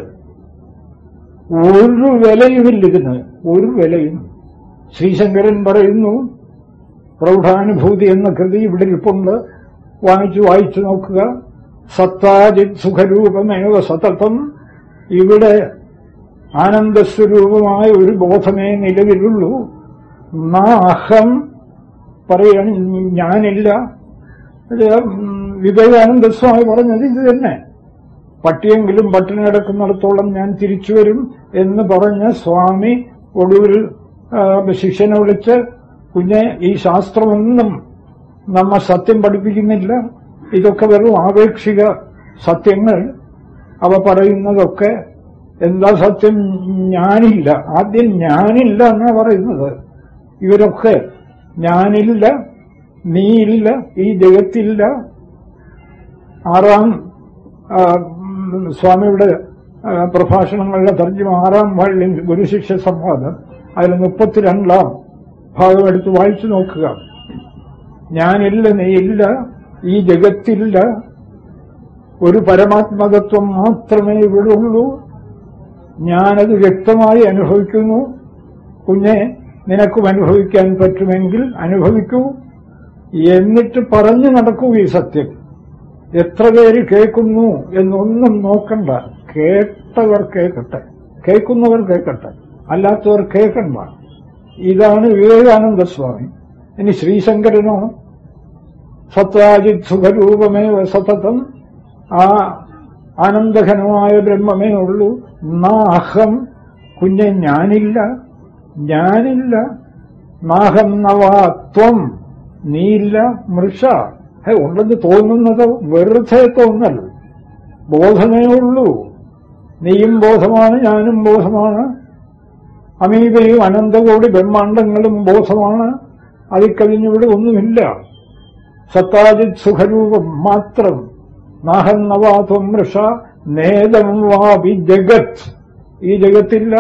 ഒരു വിലയുമില്ലിരുന്ന് ഒരു വിലയും ശ്രീശങ്കരൻ പറയുന്നു പ്രൗഢാനുഭൂതി എന്ന കൃതി ഇവിടെ ഇരിപ്പുണ്ട് വായിച്ചു വായിച്ചു നോക്കുക സത്താജിത് സുഖരൂപമേവ സതതം ഇവിടെ ആനന്ദസ്വരൂപമായ ഒരു ബോധമേ നിലവിലുള്ളൂ നാ അഹം പറയാണ് ഞാനില്ല ഇത് വിവേകാനന്ദ സ്വാമി പറഞ്ഞത് ഇത് തന്നെ പട്ടിയെങ്കിലും പട്ടിണി കിടക്കുന്നിടത്തോളം ഞാൻ തിരിച്ചു വരും എന്ന് പറഞ്ഞ സ്വാമി ഒടുവിൽ ശിഷ്യനെ വിളിച്ച് കുഞ്ഞെ ഈ ശാസ്ത്രമൊന്നും നമ്മ സത്യം പഠിപ്പിക്കുന്നില്ല ഇതൊക്കെ വെറും ആപേക്ഷിക സത്യങ്ങൾ അവ പറയുന്നതൊക്കെ എന്താ സത്യം ഞാനില്ല ആദ്യം ഞാനില്ല എന്നാ പറയുന്നത് ഇവരൊക്കെ ഞാനില്ല നീയില്ല ഈ ജഗത്തില്ല ആറാം ആ, ഉം, സ്വാമിയുടെ ആ, പ്രഭാഷണങ്ങളുടെ തർജ്ജമ ആറാം വാള്യം ഗുരുശിക്ഷ സംവാദം അതിൽ മുപ്പത്തിരണ്ടാം ഭാഗം എടുത്ത് വായിച്ചു നോക്കുക ഞാനില്ല നീയില്ല ഈ ജഗത്തില്ല ഒരു പരമാത്മതത്വം മാത്രമേ ഇവിടെ ഉള്ളൂ ഞാനത് വ്യക്തമായി അനുഭവിക്കുന്നു കുഞ്ഞെ നിനക്കും അനുഭവിക്കാൻ പറ്റുമെങ്കിൽ അനുഭവിക്കൂ എന്നിട്ട് പറഞ്ഞു നടക്കൂ ഈ സത്യം എത്ര പേര് കേൾക്കുന്നു എന്നൊന്നും നോക്കണ്ട കേട്ടവർ കേൾക്കട്ടെ കേൾക്കുന്നവർ കേൾക്കട്ടെ അല്ലാത്തവർ കേൾക്കണ്ട ഇതാണ് വിവേകാനന്ദ സ്വാമി ഇനി ശ്രീശങ്കരനോ സത്യാജിത് സുഖരൂപമേ സതതം ആ ആനന്ദഘനമായ ബ്രഹ്മമേ ഉള്ളൂ നാഹം കുഞ്ഞെ ഞാനില്ല ഞാനില്ല നാഹം നവാത്വം നീയില്ല മൃഷ ഹേ ഉണ്ടെന്ന് തോന്നുന്നത് വെറുതെ തോന്നൽ ബോധമേ ഉള്ളൂ നീയും ബോധമാണ് ഞാനും ബോധമാണ് അമീബയും അനന്തകോടി ബ്രഹ്മാണ്ടങ്ങളും ബോധമാണ് അതിൽ കവിഞ്ഞിവിടെ ഒന്നുമില്ല സത്താജിത് സുഖരൂപം മാത്രം നാഹം നവാത്വം മൃഷ നേദം വാപി ജഗത് ഈ ജഗത്തില്ല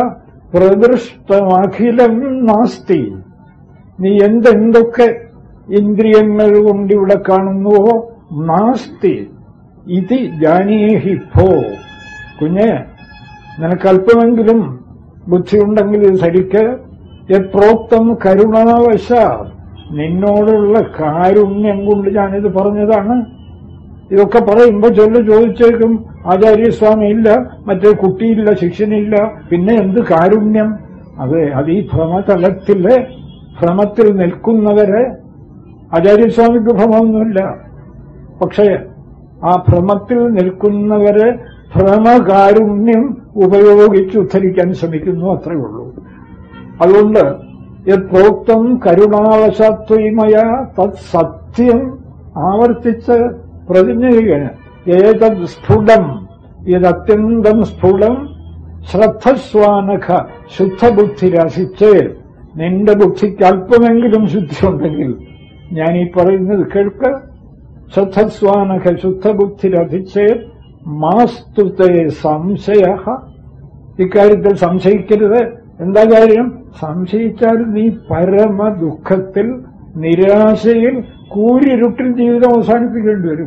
പ്രദൃഷ്ടമഖിലം നാസ്തി നീ എന്തെന്തൊക്കെ ഇന്ദ്രിയങ്ങൾ കൊണ്ട് ഇവിടെ കാണുന്നുവോ നാസ്തി ഇത് ജാനീഹി ഭോ കുഞ്ഞെ നിനക്ക് അല്പമെങ്കിലും ബുദ്ധിയുണ്ടെങ്കിൽ ഇത് സരിക്ക് എപ്രോക്തം കരുണാവശ നിന്നോടുള്ള കാരുണ്യം കൊണ്ട് ഞാനിത് പറഞ്ഞതാണ് ഇതൊക്കെ പറയുമ്പോ ചൊല്ല് ചോദിച്ചേക്കും ആചാര്യസ്വാമി ഇല്ല മറ്റേ കുട്ടിയില്ല ശിഷ്യനില്ല പിന്നെ എന്ത് കാരുണ്യം അതെ അത് ഈ ഭ്രമതലത്തില് ഭ്രമത്തിൽ നിൽക്കുന്നവരെ ആചാര്യസ്വാമിക്ക് ഭ്രമമൊന്നുമില്ല പക്ഷേ ആ ഭ്രമത്തിൽ നിൽക്കുന്നവരെ ഭ്രമകാരുണ്യം ഉപയോഗിച്ച് ഉദ്ധരിക്കാൻ ശ്രമിക്കുന്നു അത്രയേ ഉള്ളൂ അതുകൊണ്ട് യത്രോക്തം കരുണാവശത്വമയ തത് സത്യം ആവർത്തിച്ച് പ്രതിജ്ഞ ചെയ്യണം ഏതത് സ്ഫുടം ഇതത്യന്തം സ്ഫുടം ശ്രദ്ധസ്വാനഖ ശുദ്ധബുദ്ധി രസിച്ച് നിന്റെ ബുദ്ധിക്ക് അല്പമെങ്കിലും ശുദ്ധിയുണ്ടെങ്കിൽ ഞാൻ ഈ പറയുന്നത് കേൾക്ക് ശ്രദ്ധസ്വാനഖ ശുദ്ധബുദ്ധി രസിച്ച് മാസ്തുത്തെ സംശയ ഇക്കാര്യത്തിൽ സംശയിക്കരുത് എന്താ കാര്യം സംശയിച്ചാൽ നീ പരമ ദുഃഖത്തിൽ നിരാശയിൽ കൂരിരുട്ടിൽ ജീവിതം അവസാനിപ്പിക്കേണ്ടി വരും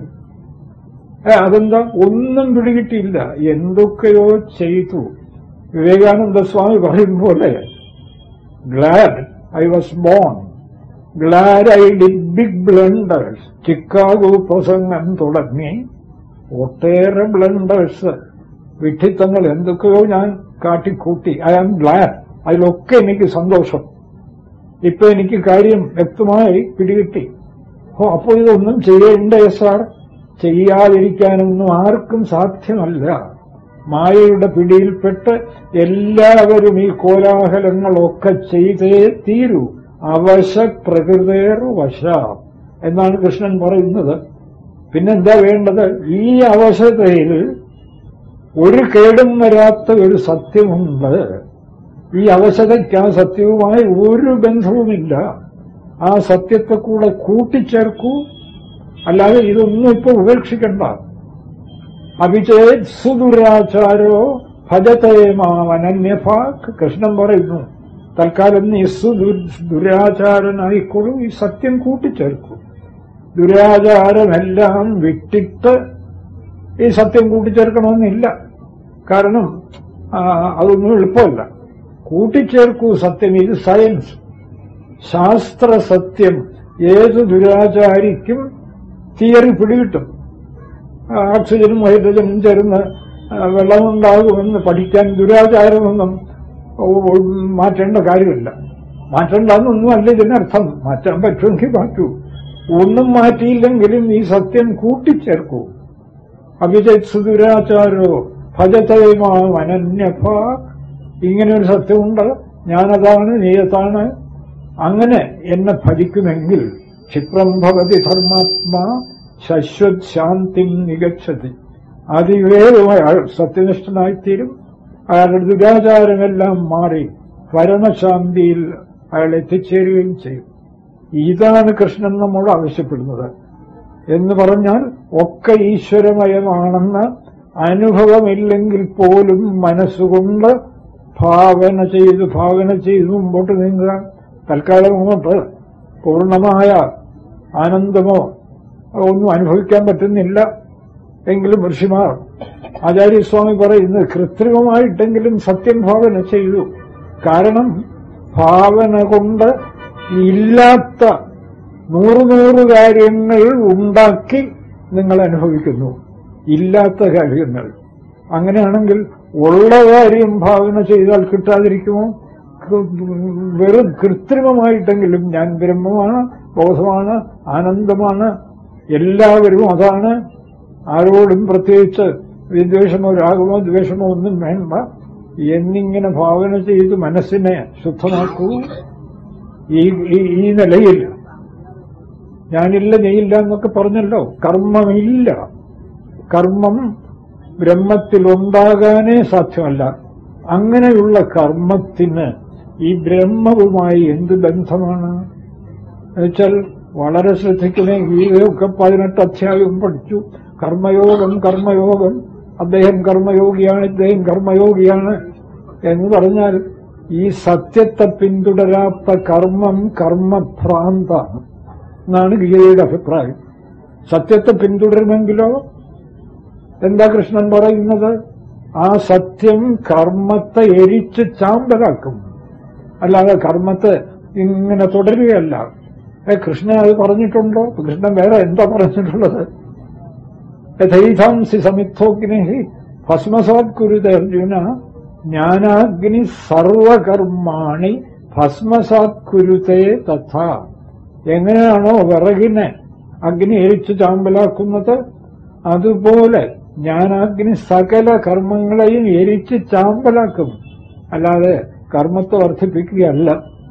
ഏ, അതെന്താ ഒന്നും പിടികിട്ടിയില്ല എന്തൊക്കെയോ ചെയ്തു വിവേകാനന്ദ സ്വാമി പറയും പോലെ glad I was born glad I did big blunders Chicago പ്രസംഗം തുടങ്ങി ഒട്ടേറെ ബ്ലണ്ടേഴ്സ് വിഡ്ഢിത്തങ്ങൾ എന്തൊക്കെയോ ഞാൻ കാട്ടിക്കൂട്ടി ഐ ആം ഗ്ലാഡ് അതിലൊക്കെ എനിക്ക് സന്തോഷം ഇപ്പൊ എനിക്ക് കാര്യം വ്യക്തമായി പിടികിട്ടി ഓ അപ്പോൾ ഇതൊന്നും ചെയ്യേണ്ടേ സാർ ചെയ്യാതിരിക്കാനൊന്നും ആർക്കും സാധ്യമല്ല മായയുടെ പിടിയിൽപ്പെട്ട് എല്ലാവരും ഈ കോലാഹലങ്ങളൊക്കെ ചെയ്തേ തീരൂ അവശ പ്രകൃതേർ വശ എന്നാണ് കൃഷ്ണൻ പറയുന്നത് പിന്നെന്താ വേണ്ടത് ഈ അവശതയിൽ ഒരു കേടും വരാത്ത ഒരു സത്യമുണ്ട് ഈ അവശതയ്ക്ക് ആ സത്യവുമായി ഒരു ബന്ധവുമില്ല ആ സത്യത്തെ കൂടെ കൂട്ടിച്ചേർക്കൂ അല്ലാതെ ഇതൊന്നും ഇപ്പൊ ഉപേക്ഷിക്കണ്ട അഭിചേത് സുദുരാചാരോ ഭജതേ മാമനന്യഭാക് കൃഷ്ണൻ പറയുന്നു തൽക്കാലം നീ സുദു- ദുരാചാരനായിക്കോളൂ ഈ സത്യം കൂട്ടിച്ചേർക്കൂ ദുരാചാരമെല്ലാം വിട്ടിട്ട് ഈ സത്യം കൂട്ടിച്ചേർക്കണമെന്നില്ല കാരണം ആ, അതൊന്നും എളുപ്പമല്ല കൂട്ടിച്ചേർക്കൂ സത്യം ഇത് സയൻസ് ശാസ്ത്ര സത്യം ഏത് ദുരാചാരിക്കും തിയറി പിടികിട്ടും ആ, ഓക്സിജനും ഹൈഡ്രജനും ചേർന്ന് ആ, വെള്ളമുണ്ടാകുമെന്ന് പഠിക്കാൻ ദുരാചാരമൊന്നും ഓ- ഓ- മാറ്റേണ്ട കാര്യമില്ല മാറ്റണ്ടെന്നൊന്നും അല്ല ഇതിനർത്ഥം മാറ്റാൻ പറ്റുമെങ്കിൽ മാറ്റൂ ഒന്നും മാറ്റിയില്ലെങ്കിലും ഈ സത്യം കൂട്ടിച്ചേർക്കൂ അഭിജത് സുദുരാചാരോ ഭജതയമാം അനന്യഭ ഇങ്ങനെ ഒരു സത്യമുണ്ട് ഞാനതാണ് നീയത്താണ് അങ്ങനെ എന്നെ ഭജിക്കുമെങ്കിൽ ക്ഷിപ്രം ഭവതി ധർമാത്മാ ശശ്വത് ശാന്തി നികച്ചതി അതിവേഗമായി അയാൾ സത്യനിഷ്ഠനായിത്തീരും അയാളുടെ ദുരാചാരമെല്ലാം മാറി പരമശാന്തിയിൽ അയാൾ എത്തിച്ചേരുകയും ചെയ്യും ഇതാണ് കൃഷ്ണൻ നമ്മോട് ആവശ്യപ്പെടുന്നത് എന്ന് പറഞ്ഞാൽ ഒക്കെ ഈശ്വരമയമാണെന്ന് അനുഭവമില്ലെങ്കിൽ പോലും മനസ്സുകൊണ്ട് ഭാവന ചെയ്ത് ഭാവന ചെയ്ത് മുമ്പോട്ട് നീങ്ങുക തൽക്കാലം അങ്ങോട്ട് പൂർണ്ണമായ ആനന്ദമോ ഒന്നും അനുഭവിക്കാൻ പറ്റുന്നില്ല എങ്കിലും ഋഷിമാർ ആചാര്യസ്വാമി പറയുന്നത് കൃത്രിമമായിട്ടെങ്കിലും സത്യം ഭാവന ചെയ്തു കാരണം ഭാവന കൊണ്ട് ഇല്ലാത്ത നൂറ് നൂറ് കാര്യങ്ങൾ ഉണ്ടാക്കി നിങ്ങൾ അനുഭവിക്കുന്നു ഇല്ലാത്ത കാര്യങ്ങൾ അങ്ങനെയാണെങ്കിൽ ഉള്ള കാര്യം ഭാവന ചെയ്താൽ കിട്ടാതിരിക്കുമോ വെറും കൃത്രിമമായിട്ടെങ്കിലും ഞാൻ ബ്രഹ്മമാണ് ബോധമാണ് ആനന്ദമാണ് എല്ലാവരും അതാണ് ആരോടും പ്രത്യേകിച്ച് വിദ്വേഷമോ രാഗമോ ദ്വേഷമോ ഒന്നും വേണ്ട എന്നിങ്ങനെ ഭാവന ചെയ്ത് മനസ്സിനെ ശുദ്ധമാക്കൂ ഈ ഈ- ഈ നിലയിൽ ഞാനില്ല നീയില്ല എന്നൊക്കെ പറഞ്ഞല്ലോ കർമ്മമില്ല കർമ്മം ബ്രഹ്മത്തിലുണ്ടാകാനേ സാധ്യമല്ല അങ്ങനെയുള്ള കർമ്മത്തിന് ഈ ബ്രഹ്മവുമായി എന്ത് ബന്ധമാണ് എന്നുവെച്ചാൽ വളരെ ശ്രദ്ധിക്കണേ ഗീതയൊക്കെ പതിനെട്ട് അധ്യായവും പഠിച്ചു കർമ്മയോഗം കർമ്മയോഗം അദ്ദേഹം കർമ്മയോഗിയാണ് ഇദ്ദേഹം കർമ്മയോഗിയാണ് എന്ന് പറഞ്ഞാൽ ഈ സത്യത്തെ പിന്തുടരാത്ത കർമ്മം കർമ്മഭ്രാന്താണ് എന്നാണ് ഗീതയുടെ അഭിപ്രായം സത്യത്തെ പിന്തുടരുമെങ്കിലോ എന്താ കൃഷ്ണൻ പറയുന്നത് ആ സത്യം കർമ്മത്തെ എരിച്ച് ചാമ്പലാക്കും അല്ലാതെ കർമ്മത്തെ ഇങ്ങനെ തുടരുകയല്ല ഏ കൃഷ്ണൻ അത് പറഞ്ഞിട്ടുണ്ടോ കൃഷ്ണൻ വേറെ എന്താ പറഞ്ഞിട്ടുള്ളത് യഥൈതാംസി സമിത്ഥോഗ്നി ഭസ്മസാത് കുരുത അർജുന ജ്ഞാനാഗ്നി സർവകർമാണി ഭസ്മസാത് കുരുതേ തഥ എങ്ങനെയാണോ വിറകിനെ അഗ്നി എരിച്ചു ചാമ്പലാക്കുന്നത് അതുപോലെ ജ്ഞാനാഗ്നി സകല കർമ്മങ്ങളെയും എരിച്ച് ചാമ്പലാക്കും അല്ലാതെ കർമ്മത്തെ വർദ്ധിപ്പിക്കുകയല്ല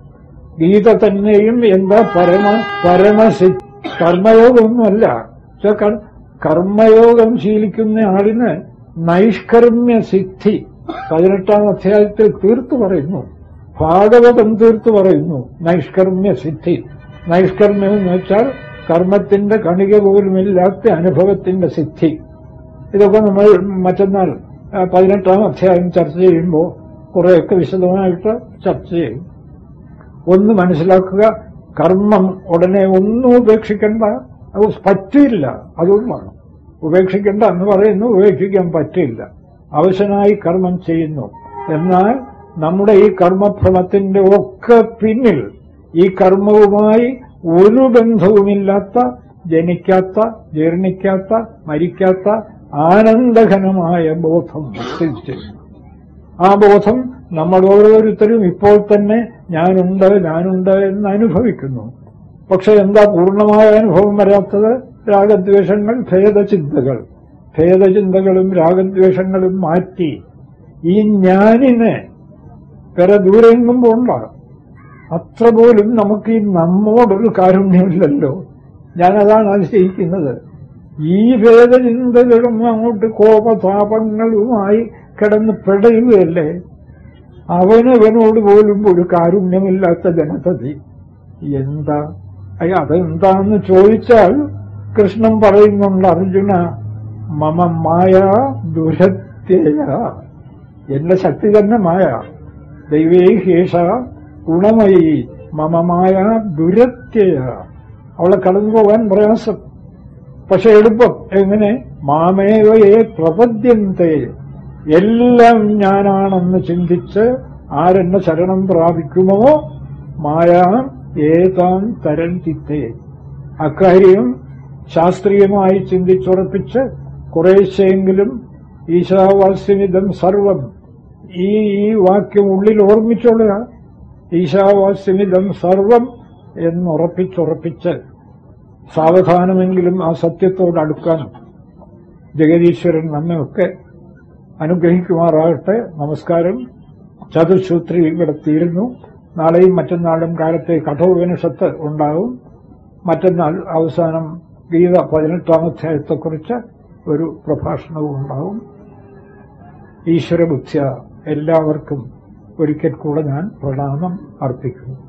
ഗീത തന്നെയും എന്താ പരമ പരമസി കർമ്മയോഗമൊന്നുമല്ല പക്ഷെ കർ- കർമ്മയോഗം ശീലിക്കുന്ന ആളിന് നൈഷ്കർമ്മ്യ സിദ്ധി പതിനെട്ടാം അധ്യായത്തിൽ തീർത്തു പറയുന്നു ഭാഗവതം തീർത്തു പറയുന്നു നൈഷ്കർമ്മ്യ സിദ്ധി നൈഷ്കർമ്മ്യം എന്ന് വെച്ചാൽ കർമ്മത്തിന്റെ കണിക പോലുമില്ലാത്ത അനുഭവത്തിന്റെ സിദ്ധി ഇതൊക്കെ നമ്മൾ മറ്റന്നാൾ ആ, പതിനെട്ടാം അധ്യായം ചർച്ച ചെയ്യുമ്പോൾ കുറെയൊക്കെ വിശദമായിട്ട് ചർച്ച ചെയ്യും ഒന്ന് മനസ്സിലാക്കുക കർമ്മം ഉടനെ ഒന്നും ഉപേക്ഷിക്കേണ്ട അത് പറ്റില്ല അതുകൊണ്ടാണ് ഉപേക്ഷിക്കേണ്ട എന്ന് പറയുന്നു ഉപേക്ഷിക്കാൻ പറ്റില്ല അവശനായി കർമ്മം ചെയ്യുന്നു എന്നാൽ നമ്മുടെ ഈ കർമ്മഭ്രമത്തിന്റെ ഒക്കെ പിന്നിൽ ഈ കർമ്മവുമായി ഒരു ബന്ധവുമില്ലാത്ത ജനിക്കാത്ത ജീർണിക്കാത്ത മരിക്കാത്ത ആനന്ദഘനമായ ബോധം സ്ഥിതിച്ചിരുന്നു ആ ബോധം നമ്മൾ ഓരോരുത്തരും ഇപ്പോൾ തന്നെ ഞാനുണ്ട് ഞാനുണ്ട് എന്ന് അനുഭവിക്കുന്നു പക്ഷെ എന്താ പൂർണ്ണമായ അനുഭവം വരാത്തത് രാഗദ്വേഷങ്ങൾ ഭേദചിന്തകൾ ഭേദചിന്തകളും രാഗദ്വേഷങ്ങളും മാറ്റി ഈ ഞാനിനെ വേറെ ദൂരെങ്ങും പോണ്ട അത്ര പോലും നമുക്ക് ഈ നമ്മോടൊരു കാരുണ്യമില്ലല്ലോ ഞാനതാണ് അതിശയിക്കുന്നത് ഈ ഭേദചിന്തകളും അങ്ങോട്ട് കോപതാപങ്ങളുമായി കിടന്ന് പിടയുകയല്ലേ അവനവനോട് പോലും ഒരു കാരുണ്യമില്ലാത്ത ജനതതി എന്താ അയ്യ അതെന്താന്ന് ചോദിച്ചാൽ കൃഷ്ണൻ പറയുന്നുണ്ട് അർജുന മമ മായ ദുരത്യയ എന്റെ ശക്തി തന്നെ മായ ദൈവേ ഹേഷ ഗുണമയി മമ മായ ദുരത്യയ അവളെ കടന്നു പോകാൻ പ്രയാസം പക്ഷെ എളുപ്പം എങ്ങനെ മാമേവയെ പ്രപദ്യന്തേ എല്ലാം ഞാനാണെന്ന് ചിന്തിച്ച് ആരെന്നെ ശരണം പ്രാപിക്കുമോ മായ ഏതാം തരന്തിത്തേ അക്കാര്യം ശാസ്ത്രീയമായി ചിന്തിച്ചുറപ്പിച്ച് കുറേശ്ശെങ്കിലും ഈശാവാസ്യമിതം സർവം ഈ ഈ വാക്യം ഉള്ളിൽ ഓർമ്മിച്ചോളുക ഈശാവാസ്യമിതം സർവം എന്നുറപ്പിച്ചുറപ്പിച്ച് സാവധാനമെങ്കിലും ആ സത്യത്തോട് അടുക്കാൻ ജഗദീശ്വരൻ നമ്മയൊക്കെ അനുഗ്രഹിക്കുമാറാകട്ടെ നമസ്കാരം ചതുശൂത്രി ഇവിടെ തീരുന്നു നാളെയും മറ്റന്നാളും കാലത്തെ കഠോപനിഷത്ത് ഉണ്ടാവും മറ്റന്നാൾ അവസാനം ഗീത പതിനെട്ടാം അധ്യായത്തെക്കുറിച്ച് ഒരു പ്രഭാഷണവും ഉണ്ടാവും ഈശ്വരബുദ്ധ്യ എല്ലാവർക്കും ഒരിക്കൽ കൂടെ ഞാൻ പ്രണാമം അർപ്പിക്കുന്നു